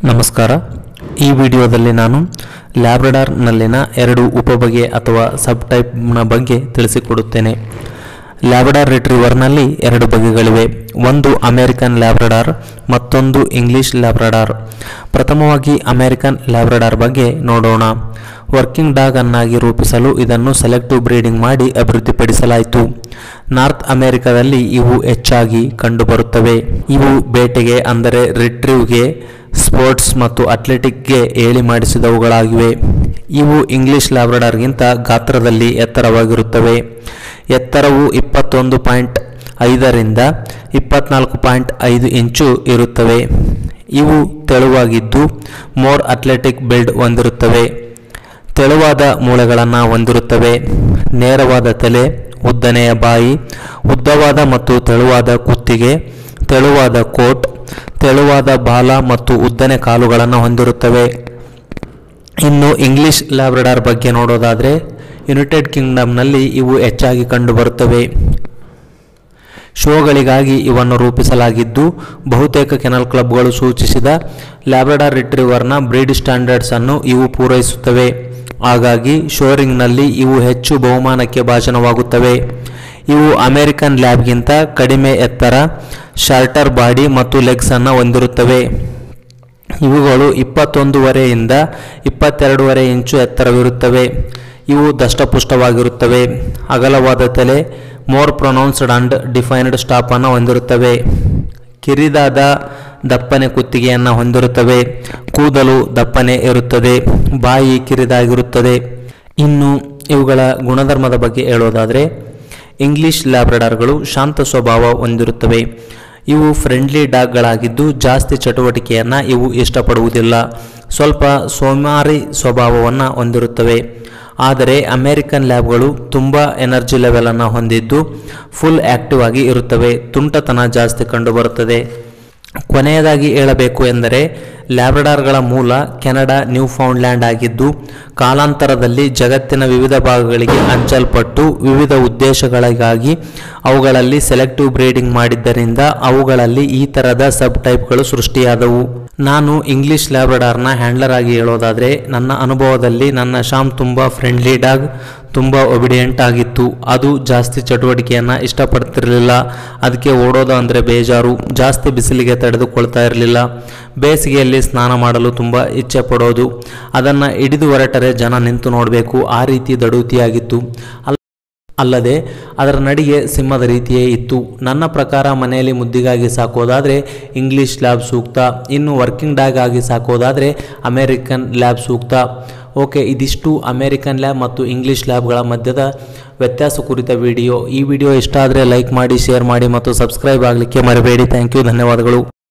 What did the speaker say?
ನಮಸ್ಕಾರ ಈ ವಿಡಿಯೋದಲ್ಲಿ ನಾನು ಲ್ಯಾಬ್ರಡಾರ್ನಲ್ಲಿನ ಎರಡು ಉಪಬಗೆ ಅಥವಾ ಸಬ್ ಟೈಪ್ನ ಬಗ್ಗೆ ತಿಳಿಸಿಕೊಡುತ್ತೇನೆ ಲ್ಯಾಬ್ರಡಾರ್ ರಿಟ್ರೀವರ್ನಲ್ಲಿ ಎರಡು ಬಗೆಗಳಿವೆ ಒಂದು ಅಮೆರಿಕನ್ ಲ್ಯಾಬ್ರಡಾರ್ ಮತ್ತೊಂದು ಇಂಗ್ಲಿಷ್ ಲ್ಯಾಬ್ರಡಾರ್ ಪ್ರಥಮವಾಗಿ ಅಮೆರಿಕನ್ ಲ್ಯಾಬ್ರಡಾರ್ ಬಗ್ಗೆ ನೋಡೋಣ ವರ್ಕಿಂಗ್ ಡಾಗ್ ಅನ್ನಾಗಿ ರೂಪಿಸಲು ಇದನ್ನು ಸೆಲೆಕ್ಟಿವ್ ಬ್ರೀಡಿಂಗ್ ಮಾಡಿ ಅಭಿವೃದ್ಧಿಪಡಿಸಲಾಯಿತು ನಾರ್ತ್ ಅಮೆರಿಕದಲ್ಲಿ ಇವು ಹೆಚ್ಚಾಗಿ ಕಂಡುಬರುತ್ತವೆ ಇವು ಬೇಟೆಗೆ ಅಂದರೆ ರಿಟ್ರೀವ್ಗೆ ಸ್ಪೋರ್ಟ್ಸ್ ಮತ್ತು ಅಥ್ಲೆಟಿಕ್ಗೆ ಏಳಿ ಮಾಡಿಸಿದವುಗಳಾಗಿವೆ ಇವು ಇಂಗ್ಲಿಷ್ ಲ್ಯಾಬ್ರಡಾರ್ಗಿಂತ ಗಾತ್ರದಲ್ಲಿ ಎತ್ತರವಾಗಿರುತ್ತವೆ ಎತ್ತರವು ಇಪ್ಪತ್ತೊಂದು ಪಾಯಿಂಟ್ ಐದರಿಂದ ಇಪ್ಪತ್ನಾಲ್ಕು ಪಾಯಿಂಟ್ ಐದು ಇಂಚು ಇರುತ್ತವೆ ಇವು ತೆಳುವಾಗಿದ್ದು ಮೋರ್ ಅಥ್ಲೆಟಿಕ್ ಬಿಲ್ಡ್ ಹೊಂದಿರುತ್ತವೆ ತೆಳುವಾದ ಮೂಳೆಗಳನ್ನು ಹೊಂದಿರುತ್ತವೆ ನೇರವಾದ ತಲೆ ಉದ್ದನೆಯ ಬಾಯಿ ಉದ್ದವಾದ ಮತ್ತು ತೆಳುವಾದ ಕುತ್ತಿಗೆ ತೆಳುವಾದ ಕೋಟ್ ತೆಳುವಾದ ಬಾಲ ಮತ್ತು ಉದ್ದನೆ ಕಾಲುಗಳನ್ನು ಹೊಂದಿರುತ್ತವೆ ಇನ್ನು ಇಂಗ್ಲಿಷ್ ಲ್ಯಾಬ್ರಡಾರ್ ಬಗ್ಗೆ ನೋಡೋದಾದರೆ ಯುನೈಟೆಡ್ ಕಿಂಗ್ಡಮ್ನಲ್ಲಿ ಇವು ಹೆಚ್ಚಾಗಿ ಕಂಡುಬರುತ್ತವೆ ಶೋಗಳಿಗಾಗಿ ಇವನ್ನು ರೂಪಿಸಲಾಗಿದ್ದು ಬಹುತೇಕ ಕೆನಲ್ ಕ್ಲಬ್ಗಳು ಸೂಚಿಸಿದ ಲ್ಯಾಬ್ರಡಾರ್ ರಿಟ್ರೀವರ್ನ ಬ್ರೀಡ್ ಸ್ಟ್ಯಾಂಡರ್ಡ್ಸ್ ಅನ್ನು ಇವು ಪೂರೈಸುತ್ತವೆ ಹಾಗಾಗಿ ಶೋರಿಂಗ್ನಲ್ಲಿ ಇವು ಹೆಚ್ಚು ಬಹುಮಾನಕ್ಕೆ ಭಾಜನವಾಗುತ್ತವೆ ಇವು ಅಮೆರಿಕನ್ ಲ್ಯಾಬ್ಗಿಂತ ಕಡಿಮೆ ಎತ್ತರ ಶಾರ್ಟರ್ ಬಾಡಿ ಮತ್ತು ಲೆಗ್ಸ್ ಅನ್ನು ಹೊಂದಿರುತ್ತವೆ ಇವುಗಳು ಇಪ್ಪತ್ತೊಂದೂವರೆಯಿಂದ ಇಪ್ಪತ್ತೆರಡೂವರೆ ಇಂಚು ಎತ್ತರವಿರುತ್ತವೆ ಇವು ದಷ್ಟಪುಷ್ಟವಾಗಿರುತ್ತವೆ ಅಗಲವಾದ ತಲೆ ಮೋರ್ ಪ್ರೊನೌನ್ಸ್ಡ್ ಅಂಡ್ ಡಿಫೈನ್ಡ್ ಸ್ಟಾಪನ್ನು ಹೊಂದಿರುತ್ತವೆ ಕಿರಿದಾದ ದಪ್ಪನೆ ಕುತ್ತಿಗೆಯನ್ನು ಹೊಂದಿರುತ್ತವೆ ಕೂದಲು ದಪ್ಪನೆ ಇರುತ್ತದೆ ಬಾಯಿ ಕಿರಿದಾಗಿರುತ್ತದೆ ಇನ್ನು ಇವುಗಳ ಗುಣಧರ್ಮದ ಬಗ್ಗೆ ಹೇಳೋದಾದರೆ ಇಂಗ್ಲಿಷ್ ಲ್ಯಾಬ್ರಡಾರ್ಗಳು ಶಾಂತ ಸ್ವಭಾವ ಹೊಂದಿರುತ್ತವೆ ಇವು ಫ್ರೆಂಡ್ಲಿ ಡಾಗ್ಗಳಾಗಿದ್ದು ಜಾಸ್ತಿ ಚಟುವಟಿಕೆಯನ್ನು ಇವು ಇಷ್ಟಪಡುವುದಿಲ್ಲ ಸ್ವಲ್ಪ ಸೋಮಾರಿ ಸ್ವಭಾವವನ್ನು ಹೊಂದಿರುತ್ತವೆ ಆದರೆ ಅಮೆರಿಕನ್ ಲ್ಯಾಬ್ಗಳು ತುಂಬ ಎನರ್ಜಿ ಲೆವೆಲನ್ನು ಹೊಂದಿದ್ದು ಫುಲ್ ಆ್ಯಕ್ಟಿವ್ ಆಗಿ ಇರುತ್ತವೆ ತುಂಟತನ ಜಾಸ್ತಿ ಕಂಡುಬರುತ್ತದೆ ಕೊನೆಯದಾಗಿ ಹೇಳಬೇಕು ಎಂದರೆ ಲ್ಯಾಬ್ರಡಾರ್ಗಳ ಮೂಲ ಕೆನಡಾ ನ್ಯೂ ಫೌಂಡ್ಲ್ಯಾಂಡ್ ಆಗಿದ್ದು ಕಾಲಾಂತರದಲ್ಲಿ ಜಗತ್ತಿನ ವಿವಿಧ ಭಾಗಗಳಿಗೆ ಹಂಚಲ್ಪಟ್ಟು ವಿವಿಧ ಉದ್ದೇಶಗಳಿಗಾಗಿ ಅವುಗಳಲ್ಲಿ ಸೆಲೆಕ್ಟಿವ್ ಬ್ರೀಡಿಂಗ್ ಮಾಡಿದ್ದರಿಂದ ಅವುಗಳಲ್ಲಿ ಈ ಥರದ ಸಬ್ ಟೈಪ್ಗಳು ಸೃಷ್ಟಿಯಾದವು ನಾನು ಇಂಗ್ಲಿಷ್ ಲ್ಯಾಬ್ರಡಾರ್ನ ಹ್ಯಾಂಡ್ಲರ್ ಆಗಿ ಹೇಳೋದಾದರೆ ನನ್ನ ಅನುಭವದಲ್ಲಿ ನನ್ನ ಶಾಮ್ ತುಂಬ ಫ್ರೆಂಡ್ಲಿ ಡಾಗ್ ತುಂಬ ಒಬಿಡಿಯೆಂಟ್ ಆಗಿತ್ತು ಅದು ಜಾಸ್ತಿ ಚಟುವಟಿಕೆಯನ್ನು ಇಷ್ಟಪಡ್ತಿರಲಿಲ್ಲ ಅದಕ್ಕೆ ಓಡೋದು ಅಂದರೆ ಬೇಜಾರು ಜಾಸ್ತಿ ಬಿಸಿಲಿಗೆ ತಡೆದುಕೊಳ್ತಾ ಇರಲಿಲ್ಲ ಬೇಸಿಗೆಯಲ್ಲಿ ಸ್ನಾನ ಮಾಡಲು ತುಂಬ ಇಚ್ಛೆ ಪಡೋದು ಅದನ್ನು ಹಿಡಿದು ಹೊರಟರೆ ಜನ ನಿಂತು ನೋಡಬೇಕು ಆ ರೀತಿ ದಡೂತಿಯಾಗಿತ್ತು ಅಲ್ಲ ಅಲ್ಲದೆ ಅದರ ನಡಿಗೆ ಸಿಂಹದ ರೀತಿಯೇ ಇತ್ತು ನನ್ನ ಪ್ರಕಾರ ಮನೆಯಲ್ಲಿ ಮುದ್ದಿಗಾಗಿ ಸಾಕೋದಾದರೆ ಇಂಗ್ಲಿಷ್ ಲ್ಯಾಬ್ ಸೂಕ್ತ ಇನ್ನು ವರ್ಕಿಂಗ್ ಡಾಗ್ ಆಗಿ ಸಾಕೋದಾದರೆ ಅಮೇರಿಕನ್ ಲ್ಯಾಬ್ ಸೂಕ್ತ ಓಕೆ ಇದಿಷ್ಟು ಅಮೇರಿಕನ್ ಲ್ಯಾಬ್ ಮತ್ತು ಇಂಗ್ಲಿಷ್ ಲ್ಯಾಬ್ಗಳ ಮಧ್ಯದ ವ್ಯತ್ಯಾಸ ಕುರಿತ ವಿಡಿಯೋ ಈ ವಿಡಿಯೋ ಇಷ್ಟ ಆದರೆ ಲೈಕ್ ಮಾಡಿ ಶೇರ್ ಮಾಡಿ ಮತ್ತು ಸಬ್ಸ್ಕ್ರೈಬ್ ಆಗಲಿಕ್ಕೆ ಮರಿಬೇಡಿ ಥ್ಯಾಂಕ್ ಯು ಧನ್ಯವಾದಗಳು